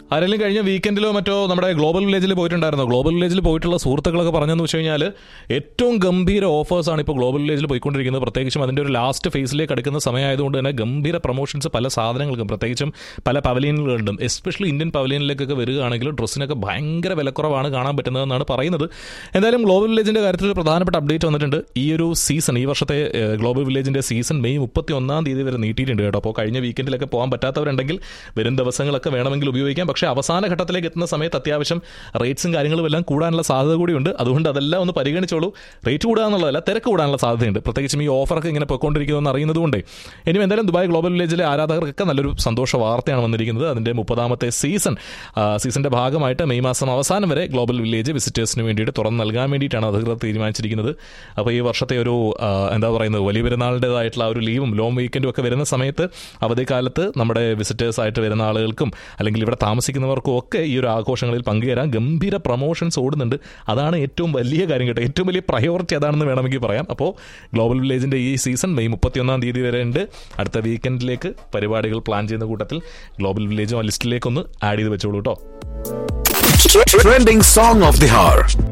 ആരെങ്കിലും കഴിഞ്ഞ വീക്കെൻഡിലോ മറ്റോ നമ്മുടെ ഗ്ലോബൽ വില്ലേജിൽ പോയിട്ടുണ്ടായിരുന്നു ഗ്ലോബൽ വില്ലേജിൽ പോയിട്ടുള്ള സുഹൃത്തുക്കളൊക്കെ പറഞ്ഞതെന്ന് വെച്ച് കഴിഞ്ഞാൽ ഏറ്റവും ഗംഭീര ഓഫേഴ്സാണ് ഇപ്പോൾ ഗ്ലോബൽ വില്ലേജിൽ പോയിക്കൊണ്ടിരിക്കുന്നത് പ്രത്യേകിച്ചും അതിൻ്റെ ഒരു ലാസ്റ്റ് ഫേസിലേക്ക് അടുക്കുന്ന സമയമായതുകൊണ്ട് തന്നെ ഗംഭീര പ്രൊമോഷൻസ് പല സാധനങ്ങൾക്കും പ്രത്യേകിച്ചും പല പവലിയനുകളുണ്ടും എസ്പെഷ്യലി ഇന്ത്യൻ പവലിയനിലേക്കൊക്കെ വരികയാണെങ്കിൽ ഡ്രസ്സിനൊക്കെ ഭയങ്കര വിലക്കുറവാണ് കാണാൻ പറ്റുന്നതെന്നാണ് പറയുന്നത് എന്തായാലും ഗ്ലോബൽ വില്ലേജിൻ്റെ കാര്യത്തിൽ ഒരു പ്രധാനപ്പെട്ട അപ്ഡേറ്റ് വന്നിട്ടുണ്ട് ഈ ഒരു സീസൺ ഈ വർഷത്തെ ഏഹ്, ഗ്ലോബൽ വില്ലേജിൻ്റെ സീസൺ മെയ് മുപ്പത്തി ഒന്നാം തീയതി വരെ നീട്ടിയിട്ടുണ്ട് കേട്ടോ അപ്പോൾ കഴിഞ്ഞ വീക്കെൻഡിലൊക്കെ പോകാൻ പറ്റാത്തവരുണ്ടെങ്കിൽ വരും ദിവസങ്ങളൊക്കെ വേണമെങ്കിൽ ഉപയോഗിക്കാം പക്ഷേ അവസാന ഘട്ടത്തിലേക്ക് എത്തുന്ന സമയത്ത് അത്യാവശ്യം റേറ്റ്സും കാര്യങ്ങളും എല്ലാം കൂടാനുള്ള സാധ്യത കൂടിയുണ്ട് അതുകൊണ്ട് അതെല്ലാം ഒന്ന് പരിഗണിച്ചോളൂ റേറ്റ് കൂടുക എന്നുള്ളതല്ല തിരക്ക് കൂടാനുള്ള സാധ്യതയുണ്ട് പ്രത്യേകിച്ചും ഈ ഓഫറൊക്കെ ഇങ്ങനെ പോയിക്കൊണ്ടിരിക്കുന്നതെന്ന് അറിയുന്നതുകൊണ്ട് ഇനി എന്തായാലും ദുബായ് ഗ്ലോബൽ വില്ലേജിലെ ആരാധകർക്കൊക്കെ നല്ലൊരു സന്തോഷ വാർത്തയാണ് വന്നിരിക്കുന്നത് അതിൻ്റെ മുപ്പതാമത്തെ സീസൺ സീസണിൻ്റെ ഭാഗമായിട്ട് മെയ് മാസം അവസാനം വരെ ഗ്ലോബൽ വില്ലേജ് വിസിറ്റേഴ്സിന് വേണ്ടിയിട്ട് തുറന്ന് നൽകാൻ വേണ്ടിയിട്ടാണ് അധികൃതർ തീരുമാനിച്ചിരിക്കുന്നത് അപ്പോൾ ഈ വർഷത്തെ ഒരു ആ, എന്താ പറയുന്നത് വലിയ പെരുന്നാളിൻ്റെതായിട്ടുള്ള ആ ഒരു ലീവും ലോങ് വീക്കെൻഡും ഒക്കെ വരുന്ന സമയത്ത് അവധിക്കാലത്ത് നമ്മുടെ വിസിറ്റേഴ്സ് ആയിട്ട് വരുന്ന ആളുകൾക്കും അല്ലെങ്കിൽ ഇവിടെ താമസിക്കുന്നവർക്കും ഒക്കെ ഈ ഒരു ആഘോഷങ്ങളിൽ പങ്കുചേരാൻ ഗംഭീര പ്രൊമോഷൻസ് ഓടുന്നുണ്ട് അതാണ് ഏറ്റവും വലിയ കാര്യം കേട്ടോ ഏറ്റവും വലിയ പ്രയോറിറ്റി അതാണെന്ന് വേണമെങ്കിൽ പറയാം അപ്പോൾ ഗ്ലോബൽ വില്ലേജിൻ്റെ ഈ സീസൺ മെയ് മുപ്പത്തിയൊന്നാം തീയതി വരെ ഉണ്ട് അടുത്ത വീക്കെൻഡിലേക്ക് പരിപാടികൾ പ്ലാൻ ചെയ്യുന്ന കൂട്ടത്തിൽ ഗ്ലോബൽ വില്ലേജും ആ ലിസ്റ്റിലേക്കൊന്ന് ആഡ് ചെയ്ത് വെച്ചോളൂ കേട്ടോ Trending song of the hour.